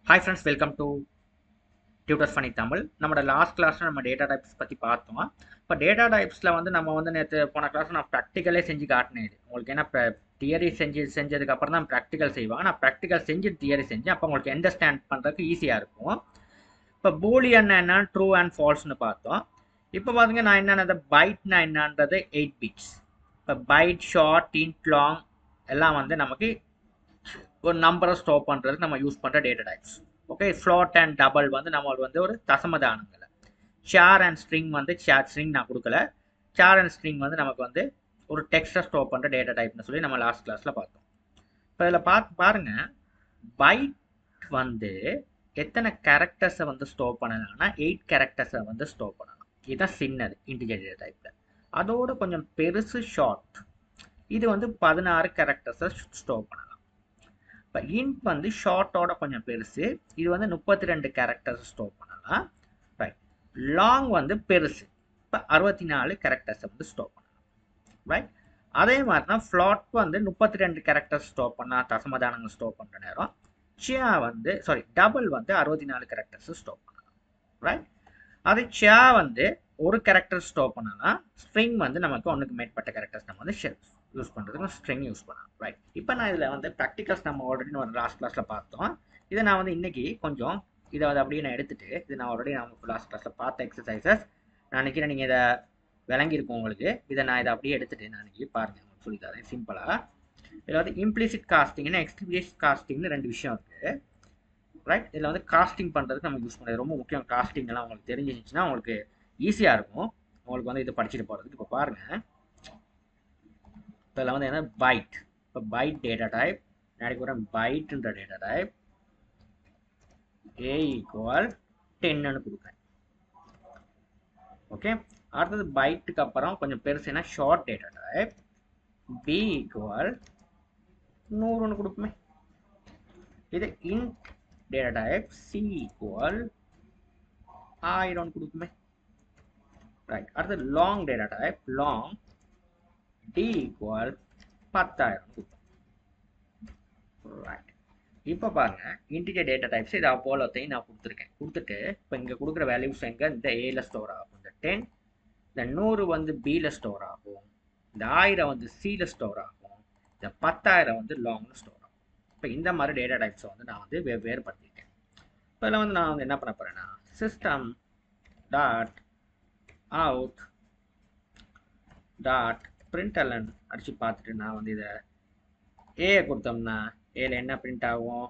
hi friends welcome to tutors funny Tamil நம்மளோட last கிளாஸில் நம்ம டேட்டா டைப்ஸ் பற்றி பார்த்தோம் இப்போ டேட்டா டைப்ஸில் வந்து நம்ம வந்து நேற்று போன கிளாஸ் நான் ப்ராக்டிக்கலே செஞ்சு காட்டினேன் இது உங்களுக்கு என்ன தியரி செஞ்சு செஞ்சதுக்கப்புறம் தான் ப்ராக்டிக்கல் செய்வாங்க நான் ப்ராக்டிக்கல் செஞ்சு தியரி செஞ்சேன் அப்போ உங்களுக்கு அண்டர்ஸ்டாண்ட் பண்ணுறதுக்கு ஈஸியாக இருக்கும் இப்போ பூலியன் என்ன ட்ரூ அண்ட் ஃபால்ஸ்னு பார்த்தோம் இப்போ பாருங்க நான் என்னென்ன பைட்னா என்னன்றது எயிட் பிட்ஸ் இப்போ பைட் ஷார்ட் இன்ட் லாங் எல்லாம் வந்து நமக்கு ஒரு நம்பரை ஸ்டோர் பண்ணுறதுக்கு நம்ம யூஸ் பண்ணுற data types okay float and double வந்து நம்மளுக்கு வந்து ஒரு தசமதானங்கள் ஷேர் அண்ட் ஸ்ட்ரிங் வந்து ஷேர் ஸ்ட்ரிங் நான் கொடுக்கல ஷேர் அண்ட் ஸ்ட்ரிங் வந்து நமக்கு வந்து ஒரு டெக்ஸ்ட்டை ஸ்டோர் பண்ணுற டேட்டா டைப்னு சொல்லி நம்ம லாஸ்ட் கிளாஸில் பார்த்தோம் இப்போ இதில் பார்த்து பாருங்கள் பைட் வந்து எத்தனை கேரக்டர்ஸை வந்து ஸ்டோர் பண்ணலாம்னா எயிட் கேரக்டர்ஸை வந்து ஸ்டோர் பண்ணலாம் இதுதான் சின்னது இன்டிஜர் டேட்டா டைப்பில் அதோட கொஞ்சம் பெருசு ஷார்ட் இது வந்து பதினாறு கேரக்டர்ஸை ஸ்டோர் பண்ணலாம் இப்போ இன்ட் வந்து ஷார்ட்டோட கொஞ்சம் பெருசு இது வந்து முப்பத்தி ரெண்டு கேரக்டர்ஸ் ஸ்டோர் பண்ணலாம் ரைட் லாங் வந்து பெருசு இப்போ அறுபத்தி நாலு கேரக்டர்ஸை வந்து ஸ்டோர் பண்ணலாம் ரைட் அதே மாதிரி தான் ஃப்ளாட் வந்து முப்பத்தி ரெண்டு கேரக்டர்ஸ் ஸ்டோர் பண்ணால் தசமதானங்கள் ஸ்டோர் பண்ணுற நேரம் சியா வந்து சாரி டபுள் வந்து அறுபத்தி நாலு கேரக்டர்ஸ் ஸ்டோர் பண்ணலாம் ரைட் அதே சியா வந்து ஒரு கேரக்டர் ஸ்டோர் பண்ணலாம் ஸ்ட்ரிங் வந்து நமக்கு ஒன்றுக்கு மேற்பட்ட கேரக்டர்ஸ் நம்ம வந்து யூஸ் பண்ணுறதுக்கு ஸ்ட்ரிங் யூஸ் பண்ணலாம் ரைட் இப்போ நான் இதில் வந்து ப்ராக்டிகல்ஸ் நம்ம ஆல்ரெடி ஒரு லாஸ்ட் கிளாஸில் பார்த்தோம் இதை நான் வந்து இன்னைக்கு கொஞ்சம் இதை வந்து அப்படியே நான் எடுத்துட்டு இது நான் ஆல்ரெடி நான் லாஸ்ட் கிளாஸில் பார்த்த எக்ஸசைசஸ் நான் நினைக்கிறேன் நீங்கள் இதை விளங்கியிருக்கும் உங்களுக்கு இதை நான் இதை அப்படியே எடுத்துட்டு நான் இன்னைக்கு பாருங்க உங்களுக்கு சொல்லி தரேன் சிம்பிளாக இதில் வந்து இம்ப்ளிசிட் காஸ்டிங்னு எக்ஸ்பிளிசிட் காஸ்டிங்னு ரெண்டு விஷயம் இருக்குது ரைட் இதில் வந்து காஸ்டிங் பண்ணுறதுக்கு நம்ம யூஸ் பண்ணுறது ரொம்ப முக்கியம் காஸ்டிங் எல்லாம் உங்களுக்கு தெரிஞ்சிருந்துச்சுன்னா உங்களுக்கு ஈஸியாக இருக்கும் உங்களுக்கு வந்து இது படிச்சுட்டு போகிறதுக்கு இப்போ பாருங்கள் இதில் வந்து என்ன பைட் இப்போ பைட் டேட்டா டைப் நாளைக்கு வரேன் பைட்டுன்ற டேட்டா டைப் ஏ ஈக்குவல் டென்னு கொடுக்குறேன் ஓகே அடுத்தது பைட்டுக்கு அப்புறம் கொஞ்சம் பெருசுனா short data type B equal நூறுன்னு கொடுக்குமே இது int data type C equal ஆயிரம் கொடுக்குமே ரைட் அடுத்தது long data type long D equal பத்தாயிரம் கொடுக்கும் ரைட் இப்போ பாருங்க இன்டிஜர் டேட்டா டைப்ஸ் இது அப்போலத்தையும் நான் கொடுத்துருக்கேன் கொடுத்துட்டு இப்போ இங்கே கொடுக்குற வேல்யூஸ் எங்கே இந்த ஏல ஸ்டோர் ஆகும் இந்த டென் இந்த நூறு வந்து பியில் ஸ்டோர் ஆகும் இந்த ஆயிரம் வந்து சியில் ஸ்டோர் ஆகும் இந்த பத்தாயிரம் வந்து லாங்கில் ஸ்டோர் ஆகும் இப்போ இந்த மாதிரி டேட்டா டைப்ஸை வந்து நான் வந்து வெவ்வேறுபடுத்திட்டேன் இப்போ இதில் வந்து நான் வந்து என்ன பண்ண போகிறேன்னா சிஸ்டம் டாட் அவுட் டாட் பிரிண்டலன் அடித்து பார்த்துட்டு நான் வந்து இதை ஏயை கொடுத்தோம்னா ஏல என்ன பிரிண்ட் ஆகும்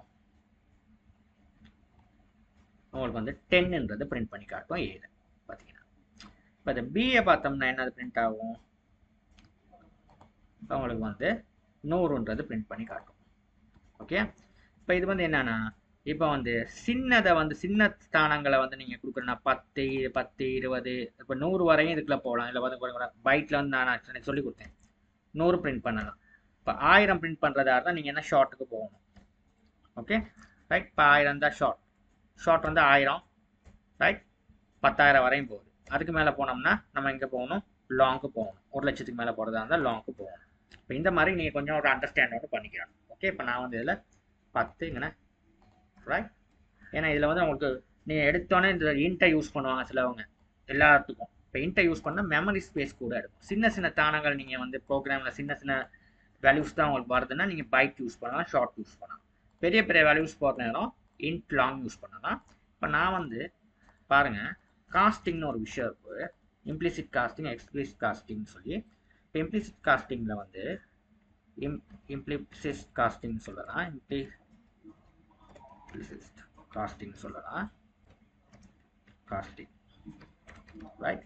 உங்களுக்கு வந்து டென்னுன்றது பிரிண்ட் பண்ணி காட்டும் ஏல பார்த்தீங்கன்னா இப்போ இந்த பிஏ பார்த்தோம்னா என்னது பிரிண்ட் ஆகும் இப்போ உங்களுக்கு வந்து நூறுன்றது பிரிண்ட் பண்ணி காட்டும் ஓகே இப்போ இது வந்து என்னன்னா இப்போ வந்து சின்னதை வந்து சின்ன ஸ்தானங்களை வந்து நீங்கள் கொடுக்குறேன்னா பத்து பத்து இருபது இப்போ நூறு வரையும் இதுக்குள்ள போகலாம் இல்லை வந்து பைட்டில் வந்து நான் எனக்கு சொல்லி கொடுத்தேன் நூறு பிரிண்ட் பண்ணலாம் இப்போ ஆயிரம் பிரிண்ட் பண்ணுறதா இருந்தால் நீங்கள் என்ன ஷார்ட்டுக்கு போகணும் ஓகே ரைட் இப்போ ஆயிரம் தான் ஷார்ட் ஷார்ட் வந்து ஆயிரம் ரைட் பத்தாயிரம் வரையும் போகுது அதுக்கு மேலே போனோம்னா நம்ம எங்கே போகணும் லாங்க்கு போகணும் ஒரு லட்சத்துக்கு மேலே போகிறதா இருந்தால் லாங்க்கு போகணும் இப்போ இந்த மாதிரி நீங்கள் கொஞ்சம் ஒரு அண்டர்ஸ்டாண்டோட பண்ணிக்கிறோம் ஓகே இப்போ நான் வந்து இதில் பத்துங்கண்ணே ரைட் ஏன்னா இதில் வந்து உங்களுக்கு நீங்கள் எடுத்தோன்னே இந்த இன்ட்டை யூஸ் பண்ணுவாங்க சிலவங்க எல்லாத்துக்கும் இப்போ இன்ட்டை யூஸ் பண்ணால் மெமரி ஸ்பேஸ் கூட எடுக்கும் சின்ன சின்ன தானங்கள் நீங்கள் வந்து ப்ரோக்ராமில் சின்ன சின்ன வேல்யூஸ் தான் உங்களுக்கு வருதுன்னா நீங்கள் பைட் யூஸ் பண்ணலாம் ஷார்ட் யூஸ் பண்ணலாம் பெரிய பெரிய வேல்யூஸ் போகிற நேரம் இன்ட் லாங் யூஸ் பண்ணலாம் இப்போ நான் வந்து பாருங்கள் காஸ்டிங்னு ஒரு விஷயம் இருக்குது இம்ப்ளிசிட் காஸ்டிங் எக்ஸ்பிளிசிட் காஸ்டிங்னு சொல்லி இப்போ இம்ப்ளிசிட் காஸ்டிங்கில் வந்து இம் இம்ப்ளிசிட் காஸ்டிங் சொல்லலாம் இம்ப்ளி implicit casting சொல்லலாம் casting ரைட்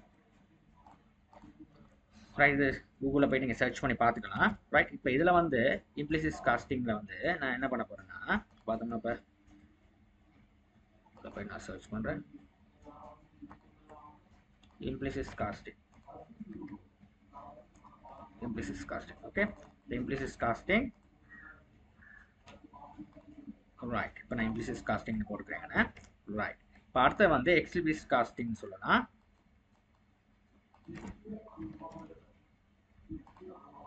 ரைட் இது கூகுளில் போய் நீங்கள் சர்ச் பண்ணி பார்த்துக்கலாம் ரைட் இப்போ இதில் வந்து இம்ப்ளிசிஸ் காஸ்டிங்கில் வந்து நான் என்ன பண்ண போகிறேன்னா பார்த்தோம்னா இப்போ இதில் போய் நான் சர்ச் பண்ணுறேன் implicit casting implicit casting okay implicit casting right இப்போ நான் இம்ப்ளிசிஸ் காஸ்டிங் போட்டுக்கிறேங்கண்ணே ரைட் இப்போ அடுத்து வந்து எக்ஸ்பிளிஸ் காஸ்டிங் சொல்லலாம்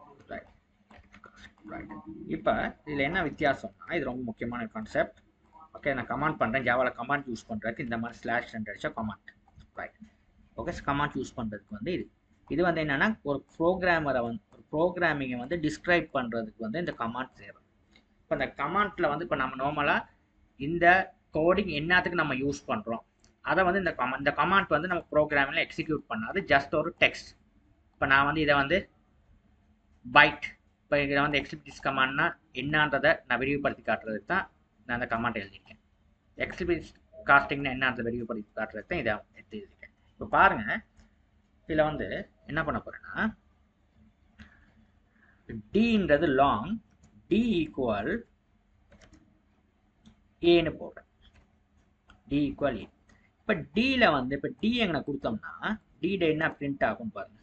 ரைட் ரைட் இப்போ இதில் என்ன வித்தியாசம்னா இது ரொம்ப முக்கியமான கான்செப்ட் ஓகே நான் கமாண்ட் பண்ணுறேன் ஜாவாவில் கமாண்ட் யூஸ் பண்ணுறதுக்கு இந்த மாதிரி ஸ்லாஷ் ரெண்டு அடிச்சா command right okay command use பண்ணுறதுக்கு வந்து இது இது வந்து என்னென்னா ஒரு ப்ரோக்ராமரை வந்து ஒரு ப்ரோக்ராமிங்கை வந்து டிஸ்கிரைப் பண்ணுறதுக்கு வந்து இந்த கமாண்ட் தேவை இப்போ இந்த கமாண்டில் வந்து இப்போ நம்ம நார்மலாக இந்த கோடிங் என்னத்துக்கு நம்ம யூஸ் பண்ணுறோம் அதை வந்து இந்த கமா இந்த கமாண்ட் வந்து நம்ம ப்ரோக்ராமில் எக்ஸிக்யூட் பண்ணாது ஜஸ்ட் ஒரு டெக்ஸ்ட் இப்போ நான் வந்து இதை வந்து பைட் இப்போ இதை வந்து எக்ஸிபிடிஸ் கமாண்ட்னா என்னன்றதை நான் விரிவுபடுத்தி காட்டுறதுக்கு தான் நான் அந்த கமாண்ட் எழுதியிருக்கேன் எக்ஸிபிடிஸ் காஸ்டிங்னா என்னன்றதை விரிவுபடுத்தி காட்டுறதுக்கு தான் இதை எடுத்து எழுதியிருக்கேன் இப்போ பாருங்கள் இதில் வந்து என்ன பண்ண போகிறேன்னா டின்றது லாங் டி ஈக்குவல் ஏன்னு போடுறேன் டி ஈக்குவல் ஏ இப்போ டியில் வந்து இப்போ டி எங்கே கொடுத்தோம்னா டியில் என்ன பிரிண்ட் ஆகும் பாருங்க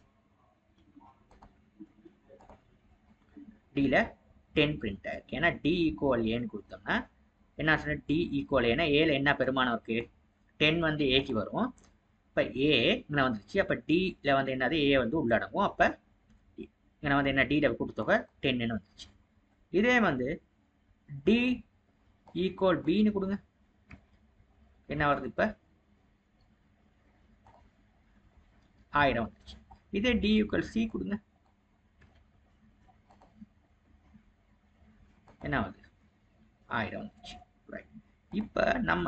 டியில் டென் பிரிண்ட் ஆயிருக்கு ஏன்னா டி ஈக்குவல் ஏன்னு கொடுத்தோம்னா என்ன சொன்ன டி ஈக்குவல் ஏன்னா ஏல என்ன பெருமானம் இருக்கு டென் வந்து ஏக்கு வரும் இப்போ ஏ இங்கே வந்துருச்சு அப்போ டியில் வந்து என்னது ஏ வந்து உள்ளடங்கும் அப்போ இங்கே வந்து என்ன டியில் கொடுத்தொகை டென்னு வந்துருச்சு இதே வந்து டி ஈக்குவல் பின்னு கொடுங்க என்ன வருது இப்போ ஆயிரம் வந்துச்சு இதே டி ஈக்குவல் சி கொடுங்க என்ன வருது ஆயிரம் வந்துச்சு ரைட் இப்போ நம்ம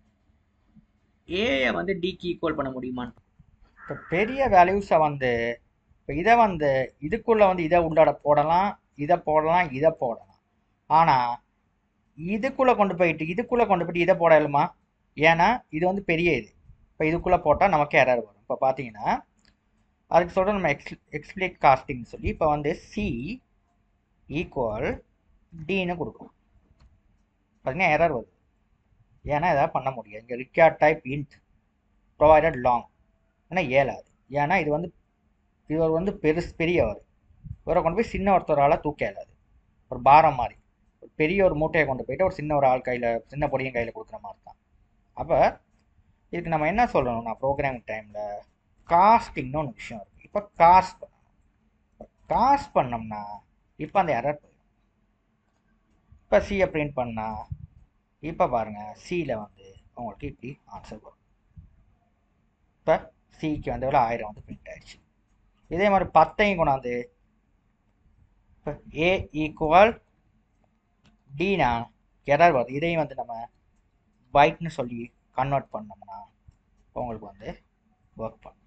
ஏயை வந்து டிக்கு ஈக்குவல் பண்ண முடியுமான்னு இப்போ பெரிய வேல்யூஸை வந்து இப்போ இதை வந்து இதுக்குள்ளே வந்து இதை உள்ளாட போடலாம் இதை போடலாம் இதை போடலாம் ஆனால் இதுக்குள்ளே கொண்டு போயிட்டு இதுக்குள்ளே கொண்டு போயிட்டு இதை போடலுமா ஏன்னா இது வந்து பெரிய இது இப்போ இதுக்குள்ளே போட்டால் நமக்கு எரர் வரும் இப்போ பார்த்தீங்கன்னா அதுக்கு சொல்கிற நம்ம எக்ஸ் எக்ஸ்பிளிக் காஸ்டிங் சொல்லி இப்போ வந்து சி ஈக்குவல் டின்னு கொடுக்கும் பார்த்தீங்கன்னா எரர் வருது ஏன்னா எதாவது பண்ண முடியாது இங்கே required type int provided long ஏன்னா ஏலாது ஏன்னா இது வந்து இவர் வந்து பெருசு பெரியவர் இவரை கொண்டு போய் சின்ன ஒருத்தரால் தூக்க இயலாது ஒரு பாரம் மாதிரி ஒரு பெரிய ஒரு மூட்டையை கொண்டு போயிட்டு ஒரு சின்ன ஒரு ஆள் கையில் சின்ன பொடியும் கையில் கொடுக்குற மாதிரி தான் அப்போ இதுக்கு நம்ம என்ன சொல்லணும்னா ப்ரோக்ராமிங் டைமில் காஸ்டிங்னு ஒன்று விஷயம் இருக்குது இப்போ காஸ்ட் பண்ணணும் காஸ்ட் பண்ணோம்னா இப்போ அந்த எரர் போயிடும் இப்போ சியை பிரிண்ட் பண்ணால் இப்போ பாருங்கள் சியில் வந்து உங்களுக்கு இப்படி ஆன்சர் வரும் இப்போ சிக்கு வந்து எவ்வளோ ஆயிரம் வந்து பிரிண்ட் ஆயிடுச்சு இதே மாதிரி பத்தையும் கொண்டாந்து இப்போ ஏ ஈக்குவல் டினா எரர் வருது இதையும் வந்து நம்ம பைட்னு சொல்லி கன்வெர்ட் பண்ணோம்னா உங்களுக்கு வந்து ஒர்க் பண்ணும்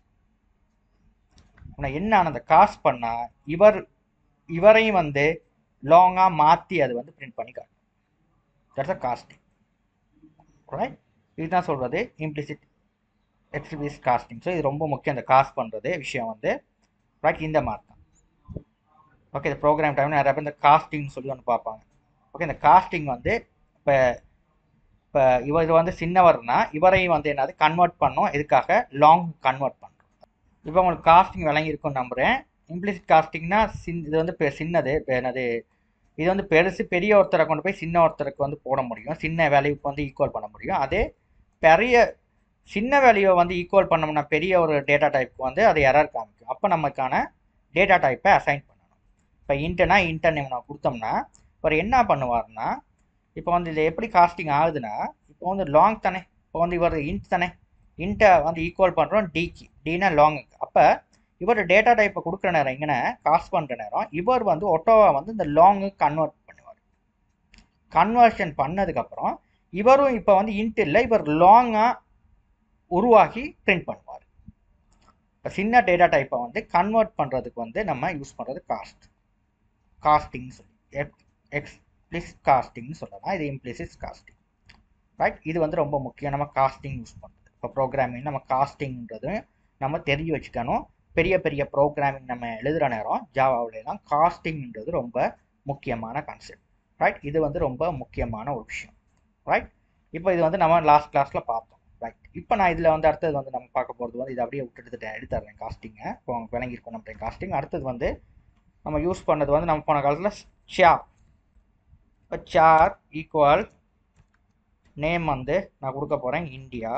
ஆனால் என்ன அந்த காஸ்ட் பண்ணால் இவர் இவரையும் வந்து லாங்காக மாற்றி அது வந்து பிரிண்ட் பண்ணி காட்டும் தட்ஸ் அ காஸ்டிங் ரைட் இதுதான் சொல்கிறது இம்ப்ளிசிட் எக்ஸிபிஸ் காஸ்டிங் ஸோ இது ரொம்ப முக்கியம் இந்த காஸ்ட் பண்ணுறது விஷயம் வந்து ரைட் இந்த மாதிரி தான் ஓகே இந்த ப்ரோக்ராம் டைம் நிறைய பேர் இந்த காஸ்டிங் சொல்லி ஒன்று பார்ப்பாங்க ஓகே இந்த காஸ்டிங் வந்து இப்போ இப்போ இவர் இது வந்து சின்னவர்னா இவரையும் வந்து என்னது கன்வெர்ட் பண்ணோம் இதுக்காக லாங் கன்வெர்ட் பண்ணுறோம் இப்போ உங்களுக்கு காஸ்டிங் விளங்கியிருக்கும்னு நம்புகிறேன் இம்ப்ளிசிட் காஸ்டிங்னா சின் இது வந்து பெ- சின்னது இப்போ என்னது இது வந்து பெருசு பெரிய ஒருத்தரை கொண்டு போய் சின்ன ஒருத்தருக்கு வந்து போட முடியும் சின்ன வேல்யூக்கு வந்து ஈக்குவல் பண்ண முடியும் அதே பெரிய சின்ன வேல்யூவை வந்து ஈக்குவல் பண்ணோம்னா பெரிய ஒரு டேட்டா டைப்புக்கு வந்து அது எரர் காமிக்கும் அப்போ நமக்கான டேட்டா டைப்பை அசைன் பண்ணணும் இப்போ இன்டர்னா இன்டர் நேம் நான் கொடுத்தோம்னா அவர் என்ன பண்ணுவார்னா இப்போ வந்து இது எப்படி காஸ்டிங் ஆகுதுன்னா இப்போ வந்து லாங் தானே இப்போ வந்து இவர் இன்ட் தானே இன்ட்டை வந்து ஈக்குவல் பண்ணுறோம் டிக்கு டினா லாங் அப்போ இவர் டேட்டா டைப்பை கொடுக்குற நேரம் இங்கே காஸ்ட் பண்ணுற நேரம் இவர் வந்து ஒட்டோவா வந்து இந்த லாங்கு கன்வெர்ட் பண்ணுவார் கன்வர்ஷன் பண்ணதுக்கப்புறம் இவரும் இப்போ வந்து இன்ட் இல்லை இவர் லாங்காக உருவாக்கி பிரிண்ட் பண்ணுவார் இப்போ சின்ன டேட்டா டைப்பை வந்து கன்வெர்ட் பண்ணுறதுக்கு வந்து நம்ம யூஸ் பண்ணுறது காஸ்ட் காஸ்டிங் சொல்லி எக்ஸ் எக்ஸ்பிளிஸ் காஸ்டிங்னு சொல்லலாம் இது இம்ப்ளிசிஸ் காஸ்டிங் ரைட் இது வந்து ரொம்ப முக்கியம் நம்ம காஸ்டிங் யூஸ் பண்ணுறது இப்போ ப்ரோக்ராமிங் நம்ம காஸ்டிங்ன்றது நம்ம தெரிஞ்சு வச்சுக்கணும் பெரிய பெரிய ப்ரோக்ராமிங் நம்ம எழுதுகிற நேரம் ஜாவாவிலாம் காஸ்டிங்ன்றது ரொம்ப முக்கியமான கான்செப்ட் ரைட் இது வந்து ரொம்ப முக்கியமான ஒரு விஷயம் ரைட் இப்போ இது வந்து நம்ம லாஸ்ட் கிளாஸில் பார்த்தோம் ரைட் இப்போ நான் இதில் வந்து அடுத்தது வந்து நம்ம பார்க்க போகிறது வந்து இதை அப்படியே விட்டுட்டு எடுத்துறேன் காஸ்டிங்கை இப்போ உங்களுக்கு விளங்கியிருக்கும் நம்ம காஸ்டிங் அடுத்தது வந்து நம்ம யூஸ் பண்ணது வந்து நம்ம போன காலத்தில் ஷார் இப்போ சார் ஈக்குவல் நேம் வந்து நான் கொடுக்க போகிறேன் இந்தியா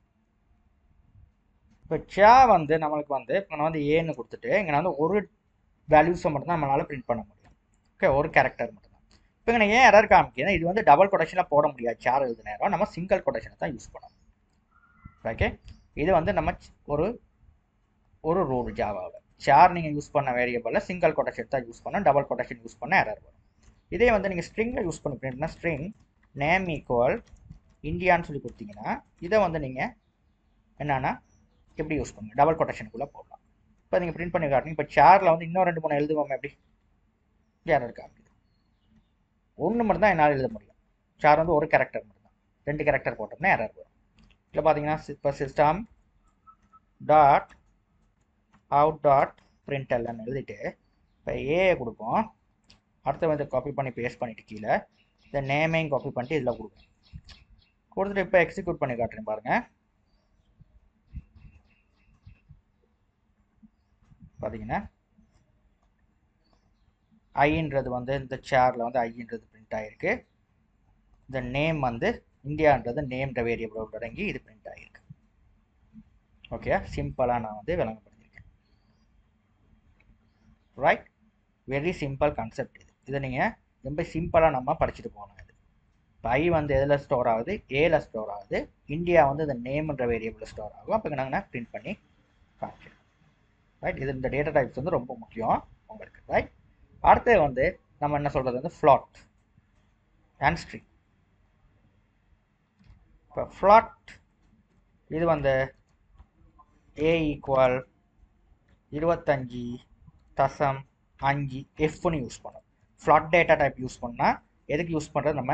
இப்போ சா வந்து நம்மளுக்கு வந்து இப்போ நான் வந்து ஏன்னு கொடுத்துட்டு இங்கே வந்து ஒரு வேல்யூஸை மட்டும்தான் நம்மளால் பிரிண்ட் பண்ண முடியும் ஓகே ஒரு கேரக்டர் மட்டும்தான் இப்போ நான் ஏன் எரர் காமிக்கிறேன் இது வந்து டபுள் கொட்டேஷனில் போட முடியாது சேர் எழுது நேரம் நம்ம சிங்கிள் கொட்டேஷனை தான் யூஸ் பண்ணணும் ஓகே இது வந்து நம்ம ஒரு ஒரு ரூல் ஜாவாவில் சேர் நீங்கள் யூஸ் பண்ண வேரியபிளில் சிங்கிள் கொட்டேஷன் தான் யூஸ் பண்ண டபுள் கொட்டேஷன் யூஸ் பண்ண எரர் வரும் இதே வந்து நீங்கள் ஸ்ட்ரிங்கில் யூஸ் பண்ணிக்கிறீங்கன்னா ஸ்ட்ரிங் நேம் ஈக்குவல் இந்தியான்னு சொல்லி கொடுத்தீங்கன்னா இதை வந்து நீங்கள் என்னன்னா எப்படி யூஸ் பண்ணுங்க டபுள் கொட்டேஷனுக்குள்ளே போடலாம் இப்போ நீங்கள் பிரிண்ட் பண்ணி காட்டுங்க இப்போ சேரில் வந்து இன்னும் ரெண்டு மூணு எழுதுவோம் எப்படி எரர் காமிக்குது ஒன்று மட்டும் தான் என்னால் எழுத முடியும் சேர் வந்து ஒரு கேரக்டர் மட்டும் தான் ரெண்டு கேரக்டர் போட்டோம்னா எரர் வரும் இதில் பார்த்தீங்கன்னா இப்போ system dot out dot print எல்லாம் எழுதிட்டு இப்போ ஏ கொடுப்போம் அடுத்து வந்து காப்பி பண்ணி பேஸ்ட் பண்ணிட்டு கீழே இந்த நேமையும் காப்பி பண்ணிட்டு இதில் கொடுப்போம் கொடுத்துட்டு இப்போ எக்ஸிக்யூட் பண்ணி காட்டுறேன் பாருங்க பார்த்தீங்கன்னா ஐன்றது வந்து இந்த சேரில் வந்து ஐன்றது பிரிண்ட் ஆகிருக்கு இந்த நேம் வந்து இந்தியான்றது நேம்ன்ற வேரியபிளோட அடங்கி இது பிரிண்ட் ஆகிருக்கு ஓகே சிம்பிளாக நான் வந்து விளங்கப்படுத்தியிருக்கேன் ரைட் வெரி சிம்பிள் கான்செப்ட் இது இதை நீங்கள் ரொம்ப சிம்பிளாக நம்ம படிச்சுட்டு போகணும் இது ஐ வந்து எதில் ஸ்டோர் ஆகுது ஏல ஸ்டோர் ஆகுது இந்தியா வந்து இந்த நேம்ன்ற வேரியபிள் ஸ்டோர் ஆகும் அப்போ நாங்கள் பிரிண்ட் பண்ணி காமிக்கிறோம் ரைட் இது இந்த டேட்டா டைப்ஸ் வந்து ரொம்ப முக்கியம் உங்களுக்கு ரைட் அடுத்தது வந்து நம்ம என்ன சொல்கிறது வந்து ஃப்ளாட் அண்ட் ஸ்ட்ரிங் இப்போ ஃப்ளாட் இது வந்து ஏ ஈக்குவல் இருபத்தஞ்சி தசம் அஞ்சு எஃப்னு யூஸ் பண்ணோம் ஃப்ளாட் டேட்டா டைப் யூஸ் பண்ணால் எதுக்கு யூஸ் பண்ணுறது நம்ம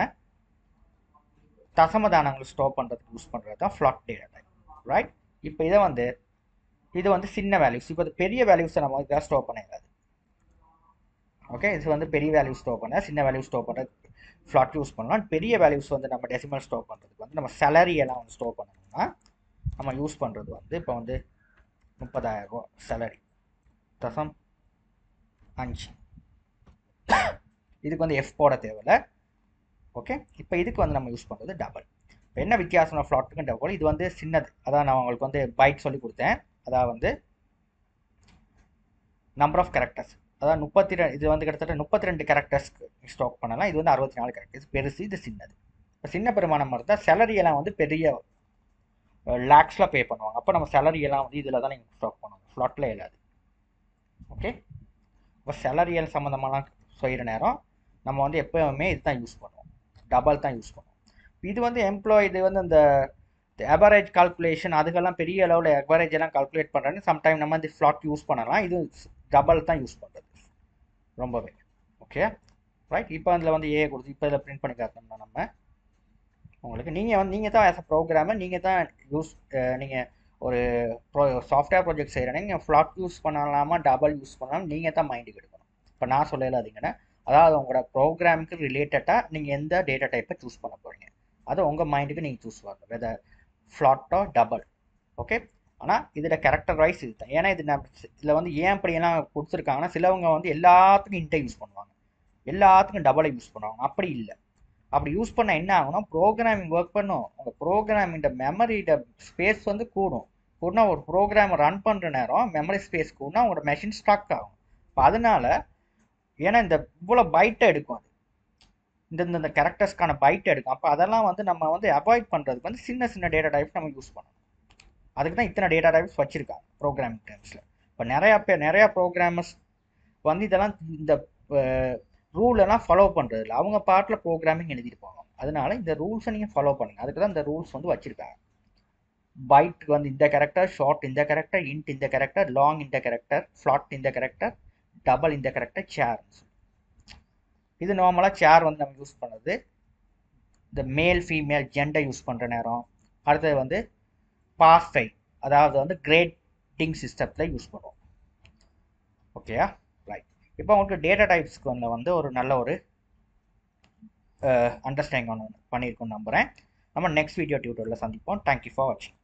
தசம தானங்களை ஸ்டோர் பண்ணுறதுக்கு யூஸ் பண்ணுறது தான் ஃப்ளாட் டேட்டா டைப் ரைட் இப்போ இதை வந்து இது வந்து சின்ன வேல்யூஸ் இப்போ பெரிய வேல்யூஸை நம்ம இதாக ஸ்டோர் பண்ணிடாது ஓகே இது வந்து பெரிய வேல்யூ ஸ்டோர் பண்ண சின்ன வேல்யூ ஸ்டோர் பண்ணுறது ஃப்ளாட் யூஸ் பண்ணலாம் பெரிய வேல்யூஸ் வந்து நம்ம டெசிமல் ஸ்டோர் பண்ணுறதுக்கு வந்து நம்ம salary எல்லாம் வந்து ஸ்டோர் பண்ணணும்னா நம்ம யூஸ் பண்ணுறது வந்து இப்போ வந்து முப்பதாயிரம் ரூபா சேலரி தசம் அஞ்சு இதுக்கு வந்து எஃப் போட தேவையில்ல ஓகே இப்போ இதுக்கு வந்து நம்ம யூஸ் பண்ணுறது டபுள் இப்போ என்ன வித்தியாசம் ஃப்ளாட்டுக்கும் டபுள் இது வந்து சின்னது அதான் நான் உங்களுக்கு வந்து பைட் சொல்லி கொடுத்தேன் அதான் வந்து நம்பர் ஆஃப் கேரக்டர்ஸ் அதாவது முப்பத்தி ரெண்டு இது வந்து கிட்டத்தட்ட முப்பத்தி ரெண்டு கேரக்டர்ஸ்க்கு ஸ்டாக் பண்ணலாம் இது வந்து அறுபத்தி நாலு கேரக்டர்ஸ் பெருசு இது சின்னது இப்போ சின்ன பெருமானம் மாதிரி தான் salary எல்லாம் வந்து பெரிய லேக்ஸில் பே பண்ணுவாங்க அப்போ நம்ம salary எல்லாம் வந்து இதில் தான் நீங்கள் ஸ்டாக் பண்ணுவோம் ஃப்ளாட்டில் இல்லாது ஓகே இப்போ செலரியல் சம்மந்தமாலாம் செய்கிற நேரம் நம்ம வந்து எப்போவுமே இதுதான் யூஸ் பண்ணுவோம் டபுள் தான் யூஸ் பண்ணுவோம் இது வந்து எம்ப்ளாய் இது வந்து இந்த ஆவரேஜ் கால்குலேஷன் அதுக்கெல்லாம் பெரிய அளவில் ஆவரேஜ் எல்லாம் கால்குலேட் பண்ணுறேன்னு சம்டைம் நம்ம இந்த ஃப்ளாட் யூஸ் பண்ணலாம் இது டபுள் தான் யூஸ் பண்ணுறது ரொம்பவே ஓகே ரைட் இப்போ அதில் வந்து ஏ கொடுத்து இப்போ இதில் பிரிண்ட் பண்ணி காட்டணும்னா நம்ம உங்களுக்கு நீங்கள் வந்து நீங்கள் தான் ஆஸ் அ ப்ரோக்ராமர் நீங்கள் தான் யூஸ் நீங்கள் ஒரு ப்ரோ சாஃப்ட்வேர் ப்ராஜெக்ட் செய்கிறேன்னா நீங்கள் ஃப்ளாட் யூஸ் பண்ணலாமா டபுள் யூஸ் பண்ணலாம் நீங்கள் தான் மைண்டுக்கு எடுக்கணும் இப்போ நான் சொல்லலாதீங்கன்னா அதாவது உங்களோட ப்ரோக்ராமுக்கு ரிலேட்டடாக நீங்கள் எந்த டேட்டா டைப்பை சூஸ் பண்ண போகிறீங்க அது உங்கள் மைண்டுக்கு நீங்கள் சூஸ் பண்ணணும் வெதர் ஃப்ளாட்டோ டபுள் ஓகே ஆனால் இதில் கேரக்டர் வைஸ் இது தான் ஏன்னா இது நம்ம இதில் வந்து ஏன் அப்படியெல்லாம் கொடுத்துருக்காங்கன்னா சிலவங்க வந்து எல்லாத்துக்கும் இன்ட்டை யூஸ் பண்ணுவாங்க எல்லாத்துக்கும் டபுளை யூஸ் பண்ணுவாங்க அப்படி இல்லை அப்படி யூஸ் பண்ண என்ன ஆகும்னா ப்ரோக்ராமிங் ஒர்க் பண்ணும் உங்கள் ப்ரோக்ராமிங் மெமரியோட ஸ்பேஸ் வந்து கூடும் கூடனா ஒரு ப்ரோக்ராம் ரன் பண்ணுற நேரம் மெமரி ஸ்பேஸ் கூடனா உங்களோட மெஷின் ஸ்டாக் ஆகும் இப்போ அதனால ஏன்னா இந்த இவ்வளோ பைட்டை எடுக்கும் அது இந்த இந்த இந்த கேரக்டர்ஸ்க்கான பைட் எடுக்கும் அப்போ அதெல்லாம் வந்து நம்ம வந்து அவாய்ட் பண்ணுறதுக்கு வந்து சின்ன சின்ன டேட்டா டைப்ஸ் நம்ம யூஸ் பண்ணணும் அதுக்கு தான் இத்தனை டேட்டா டைப்ஸ் வச்சுருக்காங்க ப்ரோக்ராமிங் டைம்ஸில் இப்போ நிறையா பேர் நிறையா ப்ரோக்ராமர்ஸ் வந்து இதெல்லாம் இந்த ரூல் எல்லாம் ஃபாலோ பண்ணுறது இல்லை அவங்க பாட்டில் ப்ரோக்ராமிங் எழுதியிருப்பாங்க அதனால இந்த ரூல்ஸை நீங்கள் ஃபாலோ பண்ணுங்க அதுக்கு தான் இந்த ரூல்ஸ் வந்து வச்சுருக்காங்க பைட் வந்து இந்த கேரக்டர் ஷார்ட் இந்த கேரக்டர் இன்ட் இந்த கேரக்டர் லாங் இந்த கேரக்டர் ஃப்ளாட் இந்த கேரக்டர் டபுள் இந்த கேரக்டர் சேர் இது நார்மலாக சேர் வந்து நம்ம யூஸ் பண்ணுறது இந்த மேல் ஃபீமேல் ஜெண்டர் யூஸ் பண்ணுற நேரம் அடுத்தது வந்து பாஸ் ஃபைல் அதாவது வந்து கிரேட்டிங் சிஸ்டத்தில் யூஸ் பண்ணுவோம் ஓகேயா ரைட் இப்போ உங்களுக்கு டேட்டா டைப்ஸ்க்கு வந்து வந்து ஒரு நல்ல ஒரு அண்டர்ஸ்டாண்டிங் ஒன்று பண்ணியிருக்கோம்னு நம்புகிறேன் நம்ம நெக்ஸ்ட் வீடியோ டியூட்டரில் சந்திப்போம் தேங்க்யூ ஃபார் வாட்சிங்